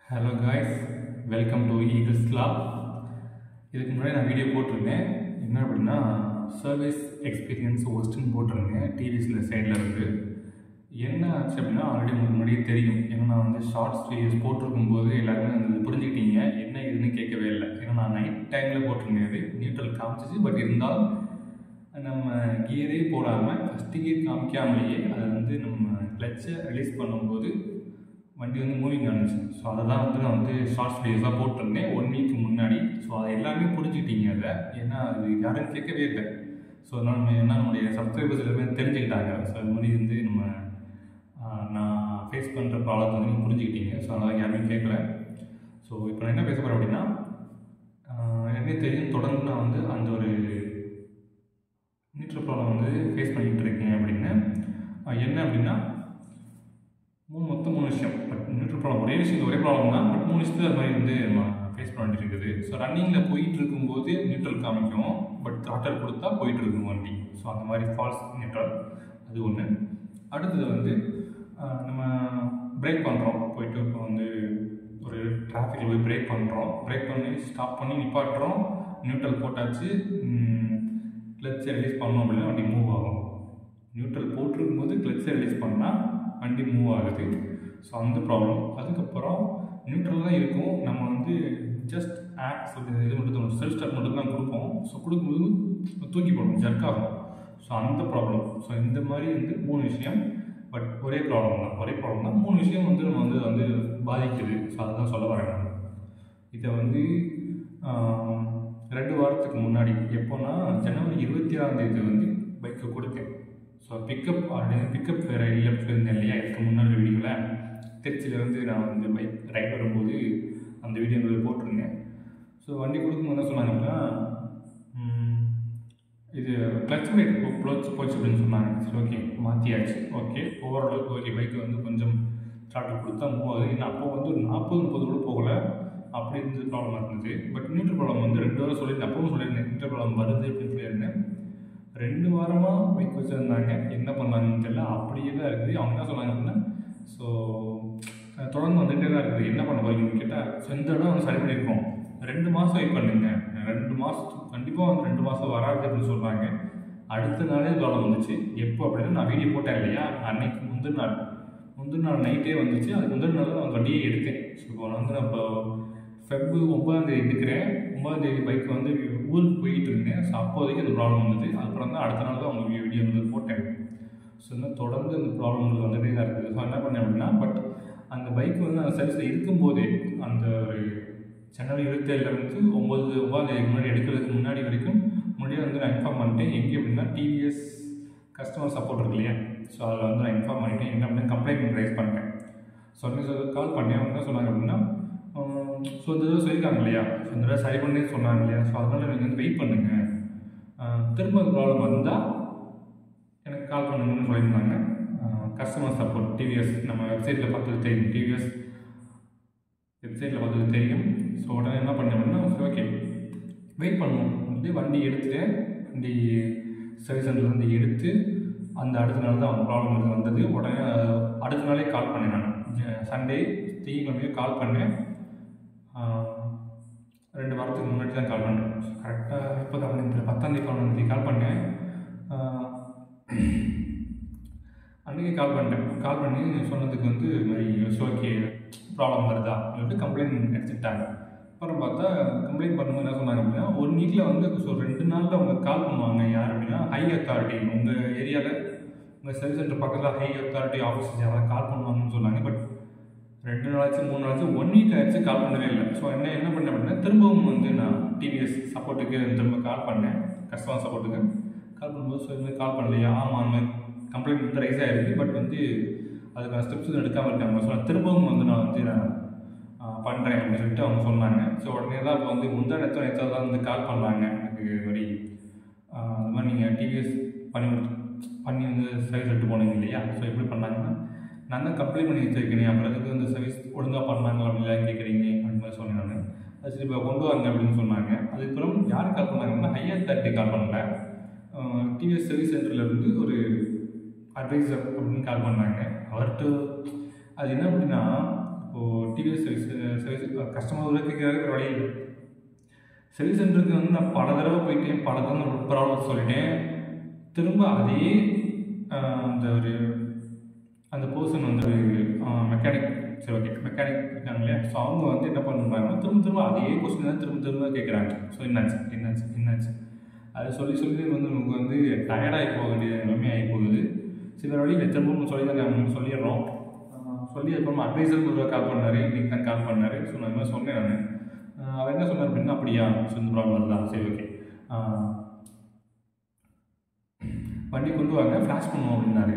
hello guys welcome to Eagles Clap இதுக்கு முன்னாடி நான் வீடியோ போட்டிருந்தேன் என்ன அப்படின்னா சர்வீஸ் எக்ஸ்பீரியன்ஸ் ஒஸ்ட்டுன்னு போட்டிருந்தேன் டிவிஸில் சைடில் இருக்கு என்ன ஆச்சு அப்படின்னா ஆல்ரெடி உங்களுக்கு முன்னாடியே தெரியும் ஏன்னா நான் வந்து ஷார்ட்ஸ் வீடியோஸ் போட்டிருக்கும் போது எல்லாருமே வந்து புரிஞ்சுக்கிட்டீங்க என்ன இதுன்னு கேட்கவே இல்லை ஏன்னா நான் நைட் டைமில் போட்டிருந்தேன் அது நியூட்ரல் காமிச்சிச்சு பட் இருந்தாலும் நம்ம கியரே போடாமல் ஃபஸ்ட்டு கியர் காமிக்காமலேயே அதை வந்து நம்ம கிளச்சை ரிலீஸ் பண்ணும்போது வண்டி வந்து மூவிங் ஆனிச்சு ஸோ அதை தான் வந்து நான் வந்து ஷார்ட்ஸ் வீடியோஸாக போட்டிருந்தேன் ஒன் வீக் முன்னாடி ஸோ அதை எல்லாருமே புரிஞ்சுக்கிட்டீங்க அதை ஏன்னா அது யாரும் கேட்கவே இல்லை ஸோ அதனால் நம்ம என்ன நம்முடைய சப்ஸ்கிரைபர்ஸ் எல்லாமே தெரிஞ்சுக்கிட்டாங்க ஸோ அது மாதிரி வந்து நம்ம ஆஹ், நான் ஃபேஸ் பண்ணுற ப்ராப்ளம் வந்து நீங்கள் புரிஞ்சுக்கிட்டீங்க ஸோ அதனால் யாருமே கேட்கல ஸோ இப்போ நான் என்ன பேச போகிறேன் அப்படின்னா ஆஹ், எனக்கு தெரியும் தொடர்ந்து நான் வந்து அந்த ஒரு நியூட்ரல் ப்ராப்ளம் வந்து ஃபேஸ் பண்ணிகிட்டு இருக்கேன் அப்படின்னு ஆஹ், என்ன அப்படின்னா மூணு மொத்தம் மூணு விஷயம் பட் நியூட்ரல் ப்ராப்ளம் ஒரே விஷயம் ஒரே ப்ராப்ளம் தான் பட் மூணு விஷயத்தில் அது மாதிரி வந்து நம்ம ஃபேஸ் பண்ண வேண்டியது இருக்குது ஸோ ரன்னிங்கில் போயிட்டு இருக்கும்போது நியூட்ரல் காமிக்கும் பட் த்ராட்டல் கொடுத்தா போயிட்டு இருக்கும் வண்டி ஸோ அந்த மாதிரி ஃபால்ஸ் நியூட்ரல் அது ஒன்று அடுத்தது வந்து ஆஹ், நம்ம பிரேக் பண்ணுறோம் போயிட்டு இப்போ வந்து ஒரு டிராஃபிக்கில் போய் பிரேக் பண்ணுறோம் பிரேக் பண்ணி ஸ்டாப் பண்ணி நிப்பாட்டுறோம் நியூட்ரல் போட்டாச்சு கிளச்சை ரிலீஸ் பண்ணோம் அப்படின்னா வண்டி மூவ் ஆகும் நியூட்ரல் போட்டிருக்கும் போது கிளச்சை ரிலீஸ் பண்ணால் வண்டி மூவ் ஆகுது ஸோ அந்த ப்ராப்ளம் அதுக்கப்புறம் நியூட்ரல் தான் இருக்கும் நம்ம வந்து ஜஸ்ட் ஆக்ஸ் இது மட்டும் செல்ஃப் ஸ்டார்ட் மட்டும் தான் கொடுப்போம் ஸோ கொடுக்கும்போது தூக்கி போடும் ஜர்க் ஆகும் ஸோ அந்த ப்ராப்ளம் ஸோ இந்த மாதிரி வந்து மூணு விஷயம் பட் ஒரே ப்ராப்ளம் தான் ஒரே ப்ராப்ளம் தான் மூணு விஷயம் வந்து நம்ம வந்து வந்து பாதிக்குது ஸோ அதுதான் சொல்ல வரேன் நான் இதை வந்து ஆம், ரெண்டு வாரத்துக்கு முன்னாடி எப்போனா ஜனவரி இருபத்தி ஆறாம் தேதி வந்து பைக்கை கொடுத்தேன் ஸோ பிக்கப் ஆல்ரெடி பிக்கப் வேறு இல்லை சொல்லியிருந்தேன் இல்லையா இதுக்கு முன்னாடி வீடியோவில் திருச்சியிலேருந்து நான் வந்து பைக் ரைட் வரும்போது அந்த வீடியோ போட்டிருந்தேன் ஸோ வண்டி கொடுக்கும்போது என்ன சொன்னாங்கன்னா ம், இது கிளச் பிரேக் க்ளோச் போச்சு அப்படின்னு சொன்னாங்க சரி ஓகே மாற்றியாச்சு ஓகே ஓவராலுக்கு ஓகே பைக் வந்து கொஞ்சம் ஸ்டார்ட் கொடுத்தா மூவ் ஆகுது ஏன்னா அப்போ வந்து ஒரு நாற்பது முப்பது கூட போகல அப்படி இருந்தது ப்ராப்ளம் இருந்தது பட் நியூட்ரல் ப்ராப்ளம் வந்து ரெண்டு வாரம் சொல்லியிருந்தேன் அப்பவும் சொல்லியிருந்தேன் நியூட்ரல் ப்ராப்ளம் வருது அப்படின்னு சொல்லியிருந்தேன் ரெண்டு வாரமாக பைக் வச்சுருந்தாங்க என்ன பண்ணாங்கன்னு தெரியல அப்படியே தான் இருக்குது அவங்க என்ன சொன்னாங்க அப்படின்னா ஸோ தொடர்ந்து வந்துகிட்டே தான் இருக்குது என்ன பண்ண போறீங்கன்னு கேட்டால் ஸோ இந்த இடம் வந்து சரி பண்ணியிருக்கோம் ரெண்டு மாதம் வெயிட் பண்ணுங்க ரெண்டு மாதத்துக்கு கண்டிப்பாக வந்து ரெண்டு மாதம் வராது அப்படின்னு சொல்கிறாங்க அடுத்த நாளே ப்ராப்ளம் வந்துச்சு எப்போ அப்படின்னா நான் வீடியோ போட்டேன் இல்லையா அன்னைக்கு முந்தின நாள் முந்தின நாள் நைட்டே வந்துச்சு அதுக்கு முந்தின நாள் தான் நான் வண்டியே எடுத்தேன் ஸோ இப்போ நான் வந்து நான் இப்போ ஃபெப் ஒன்பதாம் தேதி எடுக்கிறேன் ஒன்பதாம் தேதி பைக் வந்து ஊருக்கு போயிட்டு இருந்தேன் ஸோ அப்போதைக்கு அந்த ப்ராப்ளம் வந்தது அப்புறம் தான் அடுத்த நாள் தான் உங்களுக்கு வீடியோ வந்து போட்டேன் ஸோ இன்னும் தொடர்ந்து அந்த ப்ராப்ளம் வந்துட்டே தான் இருக்குது ஸோ என்ன பண்ணேன் அப்படின்னா பட் அந்த பைக் வந்து அந்த சர்வீஸில் இருக்கும்போதே அந்த ஒரு ஜனவரி இருபத்தேழுலேருந்து ஒம்பது ஒன்பதாம் தேதிக்கு முன்னாடி எடுக்கிறதுக்கு முன்னாடி வரைக்கும் முன்னாடியே வந்து நான் இன்ஃபார்ம் பண்ணிட்டேன் எங்கே அப்படின்னா டிவிஎஸ் கஸ்டமர் சப்போர்ட் இருக்கு இல்லையா ஸோ அதில் வந்து நான் இன்ஃபார்ம் பண்ணிட்டேன் என்ன அப்படின்னா கம்ப்ளைண்ட் ரைஸ் பண்ணிட்டேன் ஸோ வந்து கால் பண்ணேன் அவங்க என்ன சொன்னாங்க அப்படின்னா ஸோ இந்த தடவை சொல்லியிருக்காங்க இல்லையா ஸோ இந்த தடவை சரி பண்ணி சொன்னாங்க இல்லையா ஸோ அதனால் நீங்கள் வந்து வெயிட் பண்ணுங்கள் ஆஹ் திரும்ப அந்த ப்ராப்ளம் வந்தால் எனக்கு கால் பண்ணுங்கன்னு சொல்லியிருந்தாங்க கஸ்டமர் சப்போர்ட் டிவிஎஸ் நம்ம வெப்சைட்டில் பார்த்தது தெரியும் டிவிஎஸ் வெப்சைட்டில் பார்த்தது தெரியும் ஸோ உடனே என்ன பண்ணேன் அப்படின்னா சரி ஓகே வெயிட் பண்ணுவோம் வந்து வண்டி எடுத்துட்டேன் வண்டி சர்வீஸ் சென்டர்லேருந்து எடுத்து அந்த அடுத்த நாள் தான் ப்ராப்ளம் இது வந்தது உடனே அஹ், அடுத்த நாளே கால் பண்ணேன் நான் சண்டே திங்கக்கிழமையே கால் பண்ணேன் ஆஹ், ரெண்டு வாரத்துக்கு முன்னாடி தான் கால் பண்ணேன் கரெக்டாக இப்போ தான் வந்து பத்தாம் தேதி பதினொன்றாம் தேதி கால் பண்ணேன் ஆஹ், அன்றைக்கி கால் பண்ணிட்டேன் கால் பண்ணி சொன்னதுக்கு வந்து இது மாதிரி ஓகே ப்ராப்ளம் வருதா சொல்லிட்டு கம்ப்ளைண்ட் எடுத்துக்கிட்டாங்க அப்புறம் பார்த்தா கம்ப்ளைண்ட் பண்ணும்போது என்ன சொன்னாங்க அப்படின்னா ஒன் வீக்கில் வந்து ஸோ ரெண்டு நாளில் அவங்க கால் பண்ணுவாங்க யார் அப்படின்னா ஹை அத்தாரிட்டி உங்கள் ஏரியாவில் உங்கள் சர்வீஸ் சென்டர் பக்கத்தில் ஹை அத்தாரிட்டி ஆஃபீஸர்ஸ் யாராவது கால் பண்ணுவாங்கன்னு சொன்னாங்க பட் ரெண்டு நாளாச்சு மூணு நாளாச்சு ஒன் வீக் ஆச்சு கால் பண்ணவே இல்லை ஸோ என்ன என்ன பண்ணேன் அப்படின்னா திரும்பவும் வந்து நான் டிவிஎஸ் சப்போர்ட்டுக்கு திரும்ப கால் பண்ணேன் கஸ்டமர் சப்போர்ட்டுக்கு கால் பண்ணும்போது ஸோ இதுமாதிரி கால் பண்ணலையா ஆமாம் அந்த மாதிரி கம்ப்ளைண்ட் வந்து ரைஸ் ஆகிருக்கு பட் வந்து அதுக்கான ஸ்டெப்ஸ் எடுக்காமல் இருக்காங்க ஸோ நான் திரும்பவும் வந்து நான் வந்து நான் பண்ணுறேன் அப்படின்னு சொல்லிட்டு அவங்க சொன்னாங்க ஸோ உடனே தான் இப்போ வந்து முந்தா நேரத்தில் நேரத்தில் தான் வந்து கால் பண்ணாங்க எனக்கு இது மாதிரி ஆஹ், இந்த மாதிரி நீங்கள் டிவிஎஸ் பண்ணி கொடுத்து- பண்ணி வந்து சர்வீஸ் எடுத்து போனீங்க இல்லையா ஸோ எப்படி பண்ணாங்கன்னா நான் தான் கம்ப்ளைண்ட் பண்ணி வச்சிருக்கேன் அப்புறம் அதுக்கு வந்து சர்வீஸ் ஒழுங்காக பண்ணாங்களா அப்படிலாம் கேட்குறீங்க அப்படின்னு மாதிரி சொன்னேன் நான் அது சரி இப்போ கொண்டு வாங்க அப்படின்னு சொன்னாங்க அதுக்கப்புறம் யார் கால் பண்ணாங்கன்னா ஹையர் தேர்ட்டி கால் பண்ணல டிவிஎஸ் சர்வீஸ் சென்டர்லேருந்து ஒரு அட்வைசர் அப்படின்னு கால் பண்ணாங்க அவர்கிட்ட அது என்ன அப்படின்னா இப்போது டிவிஎஸ் சர்வீஸ் சர்வீஸ் கஸ்டமர் உள்ள கேட்கறது வேறு வழி இல்லை சர்வீஸ் சென்டருக்கு வந்து நான் பல தடவை போயிட்டேன் பல தடவை ப்ராப்ளம் சொல்லிட்டேன் திரும்ப அதே ஆஹ், அந்த ஒரு அந்த பர்சன் வந்து மெக்கானிக் சரி ஓகே மெக்கானிக் இருக்காங்க இல்லையா ஸோ அவங்க வந்து என்ன பண்ணுறாங்கன்னா திரும்ப திரும்ப அதே கொஸ்டின் தான் திரும்ப திரும்ப கேட்குறாங்க ஸோ என்னாச்சு என்னாச்சு என்னாச்சு அதை சொல்லி சொல்லி வந்து நமக்கு வந்து டயர்டாகி போக வேண்டிய நிலைமை ஆகி போகுது சில வழியில் திரும்ப சொல்லி தான் நாங்கள் சொல்லிடுறோம் ஆஹ் சொல்லி அப்புறமா அட்வைசர் ஒரு கால் பண்ணார் இன்னைக்கு தான் கால் பண்ணார் ஸோ நான் இந்த மாதிரி சொன்னேன் நான் அவர் என்ன சொன்னார் அப்படின்னா அப்படியா ஸோ இந்த ப்ராப்ளம் வருதா சரி ஓகே வண்டி கொண்டு வாங்க ஃப்ளாஷ் பண்ணுவோம் அப்படின்னாரு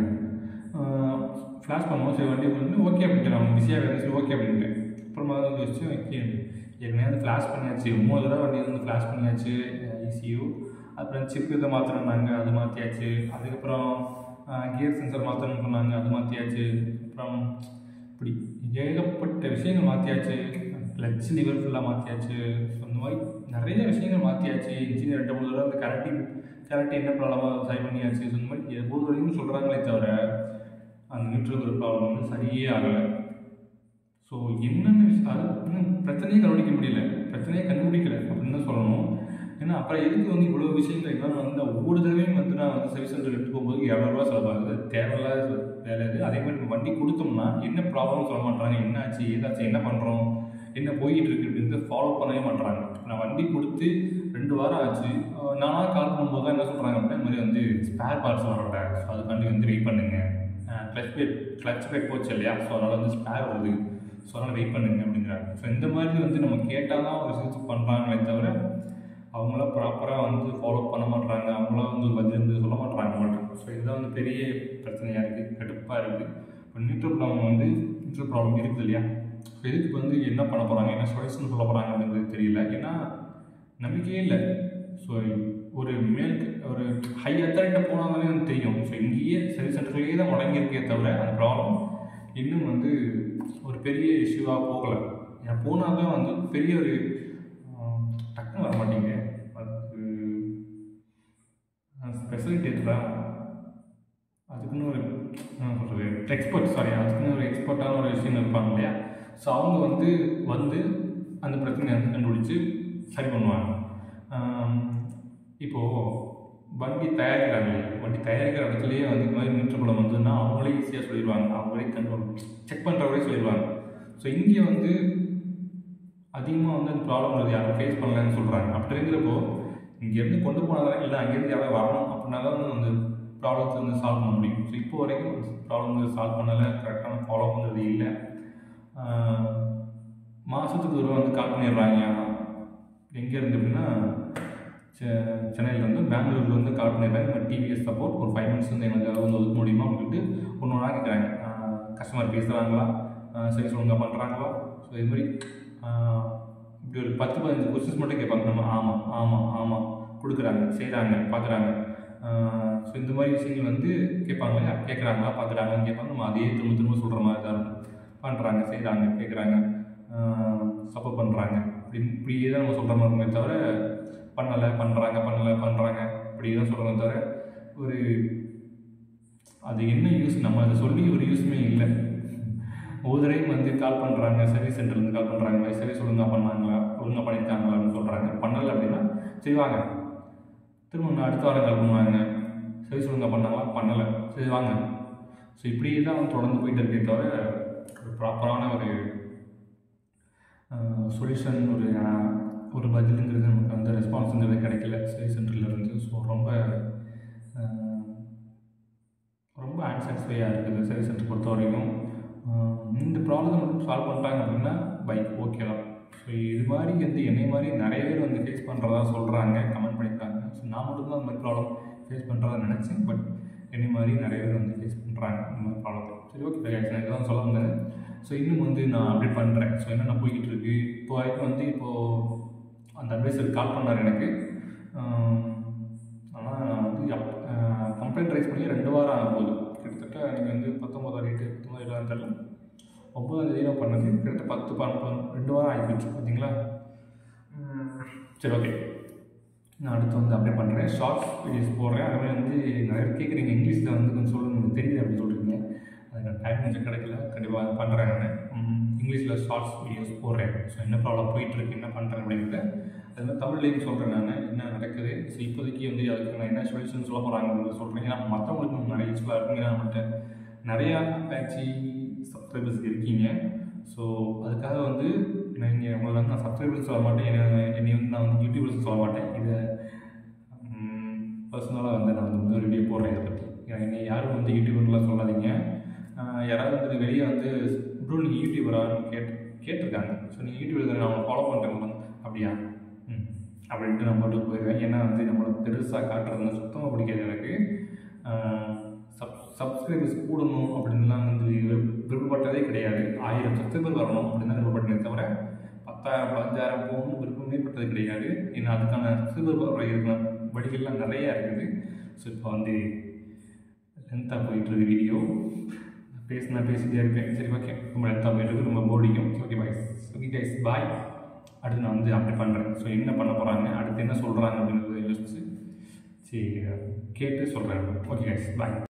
ஃப்ளாஷ் பண்ணுவோம் சரி வண்டி கொண்டு ஓகே அப்படின்ட்டு நான் பிஸியாக வேணும் சரி ஓகே அப்படின்ட்டு அப்புறமா வந்து யோசிச்சு ஓகே ஏற்கனவே வந்து ஃப்ளாஷ் பண்ணியாச்சு மூணு தடவை வண்டி வந்து ஃப்ளாஷ் பண்ணியாச்சு இசியூ அப்புறம் சிப் இதை மாற்றணுன்னாங்க அது மாற்றியாச்சு அதுக்கப்புறம் கியர் சென்சர் மாற்றணும்னு சொன்னாங்க அது மாற்றியாச்சு அப்புறம் இப்படி ஏகப்பட்ட விஷயங்கள் மாற்றியாச்சு கிளச் லிவர் ஃபுல்லாக மாற்றியாச்சு ஸோ இந்த மாதிரி நிறைய விஷயங்கள் மாற்றியாச்சு இன்ஜின் ரெண்டு மூணு தடவை அந்த கரண்டி கரண்டி என்ன ப்ராப்ளமாக சரி பண்ணியாச்சு ஸோ இந்த மாதிரி எப்போது வரைக்கும் சொல்கிறாங்களே தவிர அந்த நியூட்ரல் ப்ராப்ளம் வந்து சரியே ஆகலை ஸோ என்னென்ன விஷயம் அது இன்னும் பிரச்சனையே கண்டுபிடிக்க முடியல பிரச்சனையே கண்டுபிடிக்கல அப்படின்னு தான் சொல்லணும் ஏன்னா அப்புறம் எதுக்கு வந்து இவ்வளோ விஷயங்கள் என்னன்னா வந்து ஒவ்வொரு தடவையும் வந்து நான் வந்து சர்வீஸ் சென்டர் எடுத்து போகும்போது இரநூறுவா செலவாகுது அது தேவையில்லாத செ- வேலை இது அதே மாதிரி நம்ம வண்டி கொடுத்தோம்னா என்ன ப்ராப்ளம் சொல்ல மாட்டாங்க என்னாச்சு ஏதாச்சும் என்ன பண்ணுறோம் என்ன போய்கிட்டு இருக்கு அப்படின்னு ஃபாலோ பண்ணவே மாட்டாங்க நான் வண்டி கொடுத்து ரெண்டு வாரம் ஆச்சு அஹ் நானா கால் பண்ணும்போது தான் என்ன சொல்கிறாங்க அப்படின்னா இந்த மாதிரி வந்து ஸ்பேர் பார்ட்ஸ் வரல ஸோ அதுக்காண்டி வந்து வெயிட் பண்ணுங்க கிளச் பேட் கிளச் பேட் போச்சு இல்லையா ஸோ அதனால் வந்து ஸ்பேர் வருது ஸோ அதனால் வெயிட் பண்ணுங்க அப்படிங்கிறாங்க ஸோ இந்த மாதிரி வந்து நம்ம கேட்டால் தான் ஒரு விஷயத்தை பண்ணுறாங்களே தவிர அவங்களாம் ப்ராப்பராக வந்து ஃபாலோ பண்ண மாட்றாங்க அவங்களாம் வந்து பதில் வந்து சொல்ல மாட்றாங்க மாட்டாங்க ஸோ இதுதான் வந்து பெரிய பிரச்சனையாக இருக்குது கடுப்பாக இருக்குது இப்போ நியூட்ரல் ப்ராப்ளம் வந்து நியூட்ரல் ப்ராப்ளம் இருக்குது இல்லையா ஸோ இதுக்கு வந்து என்ன பண்ண போகிறாங்க என்ன சொல்யூஷன் சொல்ல போகிறாங்க அப்படின்றது தெரியல ஏன்னா நம்பிக்கையே இல்லை ஸோ ஒரு மேல் ஒரு ஹை அத்தாரிட்ட போனால் தானே எனக்கு தெரியும் ஸோ இங்கேயே சர்வீஸ் சென்டர்லேயே தான் முடங்கியிருக்கே தவிர அந்த ப்ராப்ளம் இன்னும் வந்து ஒரு பெரிய இஷ்யூவாக போகலை ஏன் போனால் தான் வந்து பெரிய ஒரு ஆம், டக்குன்னு வர மாட்டீங்க அதுக்கு ஸ்பெஷலிட்டி இருக்குதா அதுக்குன்னு ஒரு என்ன சொல்கிறது எக்ஸ்பர்ட் சாரி அதுக்குன்னு ஒரு எக்ஸ்பர்ட்டான ஒரு விஷயம் இருப்பாங்க இல்லையா ஸோ அவங்க வந்து வந்து அந்த பிரச்சனையை வந்து கண்டுபிடிச்சி சரி பண்ணுவாங்க ஆம், இப்போது வண்டி தயாரிக்கிறாங்க இல்லையா வண்டி தயாரிக்கிற இடத்துலையே வந்து இந்த மாதிரி மீட்டர் குளம் வந்ததுன்னா அவங்களே ஈஸியாக சொல்லிடுவாங்க அவங்களே கண்ட்ரோல் செக் பண்ணுறவங்களே சொல்லிடுவாங்க ஸோ இங்கே வந்து அதிகமாக வந்து அந்த ப்ராப்ளம் வருது யாரும் ஃபேஸ் பண்ணலன்னு சொல்கிறாங்க அப்படி இருக்கிறப்போ இங்கேருந்து கொண்டு போனாதான் இல்லை அங்கேருந்து யாராவது வரணும் அப்படின்னா தான் வந்து அந்த ப்ராப்ளத்தை வந்து சால்வ் பண்ண முடியும் ஸோ இப்போ வரைக்கும் ப்ராப்ளம் வந்து சால்வ் பண்ணலை கரெக்டான ஃபாலோ பண்ணுறது இல்லை மாதத்துக்கு ஒரு வந்து கால் பண்ணிடுறாங்க எங்கே இருந்து அப்படின்னா செ- சென்னையிலேருந்து பெங்களூர்ல இருந்து கால் பண்ணிடுறாங்க இந்த டிவிஎஸ் சப்போர்ட் ஒரு ஃபைவ் மினிட்ஸ் வந்து எங்களுக்கு வந்து ஒதுக்க முடியுமா அப்படின்ட்டு ஒன்று ஒன்றா கேட்குறாங்க கஸ்டமர் பேசுகிறாங்களா சர்வீஸ் ஒழுங்காக பண்ணுறாங்களா ஸோ இது மாதிரி ஆஹ், இப்படி ஒரு பத்து பதினஞ்சு கொஸ்டின்ஸ் மட்டும் கேட்பாங்க நம்ம ஆமாம் ஆமாம் ஆமாம் கொடுக்குறாங்க செய்கிறாங்க பார்க்குறாங்க ஸோ இந்த மாதிரி விஷயங்கள் வந்து கேட்பாங்க இல்லையா கேட்குறாங்களா பார்க்குறாங்கன்னு கேட்பாங்க நம்ம அதே திரும்ப திரும்ப சொல்கிற மாதிரி தான் இருக்கும் பண்ணுறாங்க செய்கிறாங்க கேட்குறாங்க சப்போர்ட் பண்ணுறாங்க இப்படி இப்படியே தான் நம்ம சொல்கிற மாதிரி இருக்குமே தவிர பண்ணலை பண்ணுறாங்க பண்ணலை பண்ணுறாங்க இப்படி தான் சொல்கிறோமே தவிர ஒரு அது என்ன யூஸ் நம்ம அதை சொல்லி ஒரு யூஸுமே இல்லை ஒவ்வொரு தடவையும் வந்து கால் பண்ணுறாங்க சர்வீஸ் சென்டர்லேருந்து கால் பண்ணுறாங்க சர்வீஸ் ஒழுங்காக பண்ணாங்களா ஒழுங்காக பண்ணியிருக்காங்களா அப்படின்னு சொல்கிறாங்க பண்ணலை அப்படின்னா சரி வாங்க திரும்ப இன்னும் அடுத்த வாரம் கால் பண்ணுவாங்க சர்வீஸ் ஒழுங்காக பண்ணாங்களா பண்ணலை சரி வாங்க ஸோ இப்படி தான் வந்து தொடர்ந்து போயிட்டு இருக்கே தவிர ஒரு ப்ராப்பரான ஒரு சொல்யூஷன் ஒரு அஹ், ஒரு பதிலுங்கிறது நமக்கு வந்து ரெஸ்பான்ஸுங்கிறது கிடைக்கல சர்வீஸ் சென்டர்லேருந்து ஸோ ரொம்ப அஹ், ரொம்ப அன்சாட்டிஸ்ஃபையாக இருக்குது சர்வீஸ் சென்டர் பொறுத்த வரைக்கும் அஹ், இந்த ப்ராப்ளத்தை மட்டும் சால்வ் பண்ணிட்டாங்க அப்படின்னா பைக் ஓகே தான் ஸோ இது மாதிரி வந்து என்னை மாதிரி நிறைய பேர் வந்து ஃபேஸ் பண்ணுறதா சொல்கிறாங்க கமெண்ட் பண்ணியிருக்காங்க ஸோ நான் மட்டும்தான் அந்த மாதிரி ப்ராப்ளம் ஃபேஸ் பண்ணுறதா நினச்சேன் பட் என்னை மாதிரி நிறைய பேர் வந்து ஃபேஸ் பண்ணுறாங்க இந்த மாதிரி ப்ராப்ளத்தை சரி ஓகே நான் இதுதான் சொல்ல வந்தேன் ஸோ இன்னும் வந்து நான் அப்டேட் பண்ணுறேன் ஸோ என்னென்ன போய்கிட்டு இருக்கு இப்போ வரைக்கும் வந்து இப்போது அந்த அட்வைசர் கால் பண்ணார் எனக்கு ஆனால் வந்து கம்ப்ளைண்ட் ரைஸ் பண்ணி ரெண்டு வாரம் ஆக போகுது கிட்டத்தட்ட நீங்கள் வந்து பத்தொம்பதாம் டேட்டு பத்தொம்பது இருபதாம் தெரியல ஒம்பதாம் தேதி நான் பண்ணது கிட்டத்தட்ட பத்து பன்னெண்டு ரெண்டு வாரம் ஆகிப்போச்சு பார்த்தீங்களா உம், சரி ஓகே நான் அடுத்து வந்து அப்டேட் பண்ணுறேன் ஷார்ட்ஸ் வீடியோஸ் போடுறேன் அதே மாதிரி வந்து நிறைய பேர் கேட்குறீங்க இங்கிலீஷில் வந்து கொஞ்சம் சொல்லுங்க எனக்கு தெரியல அப்படின்னு சொல்கிறீங்க அது எனக்கு டைம் கொஞ்சம் கிடைக்கல கண்டிப்பாக பண்ணுறேன் நான் இங்கிலீஷில் ஷார்ட்ஸ் வீடியோஸ் போடுறேன் ஸோ என்ன ப்ராப்ளம் போயிட்டுருக்கு என்ன பண்ணுறேன் அப்படிங்கிறத அது மாதிரி தமிழ்லேயும் சொல்கிறேன் நான் என்ன நடக்குது ஸோ இப்போதைக்கு வந்து அதுக்கு நான் என்ன சொல்யூஷன் சொல்ல போகிறாங்க அப்படின்னு சொல்கிறேன் ஏன்னா மற்றவங்களுக்கு நிறைய யூஸ்ஃபுல்லாக இருக்குங்க நம்மள்கிட்ட நிறையா பேட்சி சப்ஸ்கிரைபர்ஸ் இருக்கீங்க ஸோ அதுக்காக வந்து நீங்கள் உங்களை வந்து நான் சப்ஸ்கிரைபர்ஸ் சொல்ல மாட்டேன் என்னை என்னை வந்து நான் வந்து யூடியூபர்ஸ் சொல்ல மாட்டேன் இதை பர்சனலாக வந்து நான் வந்து ஒரு வீடியோ போடுறேன் இதை பற்றி என்னை யாரும் வந்து யூடியூபர்லாம் சொல்லாதீங்க ஆஹ் யாராவது வந்து வெளியே வந்து ப்ரோ நீங்கள் யூடியூபரான்னு கேட்டு கேட்டிருக்காங்க ஸோ நீங்கள் யூடியூபர் தானே நான் ஃபாலோ பண்ணுறேன் அப்படியா ம் அப்படின்ட்டு நான் பாட்டுக்கு போயிடுவேன் ஏன்னா வந்து நம்மளை பெருசாக காட்டுறதுன்னு சுத்தமாக பிடிக்காது எனக்கு சப் சப்ஸ்கிரைபர்ஸ் கூடணும் அப்படின்லாம் வந்து விருப்ப- விருப்பப்பட்டதே கிடையாது ஆயிரம் சப்ஸ்கிரைபர் வரணும் அப்படின்னு தான் விருப்பப்பட்டதே தவிர பத்தாயிரம் பதினஞ்சாயிரம் போகணும் விருப்பமே பட்டது கிடையாது ஏன்னா அதுக்கான சப்ஸ்கிரைபர் வரைகிற வழிகள்லாம் நிறையா இருக்குது ஸோ இப்போ வந்து லென்த்தாக போயிட்டுருக்கு வீடியோ பேசினா பேசிட்டே இருப்பேன் சரி ஓகே ரொம்ப லென்த்தாக போயிட்டுருக்கு ரொம்ப போர்டிக்கும் okay bye okay guys bye அடுத்து நான் வந்து அப்டேட் பண்ணுறேன் ஸோ என்ன பண்ண போகிறாங்க அடுத்து என்ன சொல்கிறாங்க அப்படின்றத யோசிச்சு சரி கேட்டு சொல்கிறேன் ஓகே கைஸ் பாய்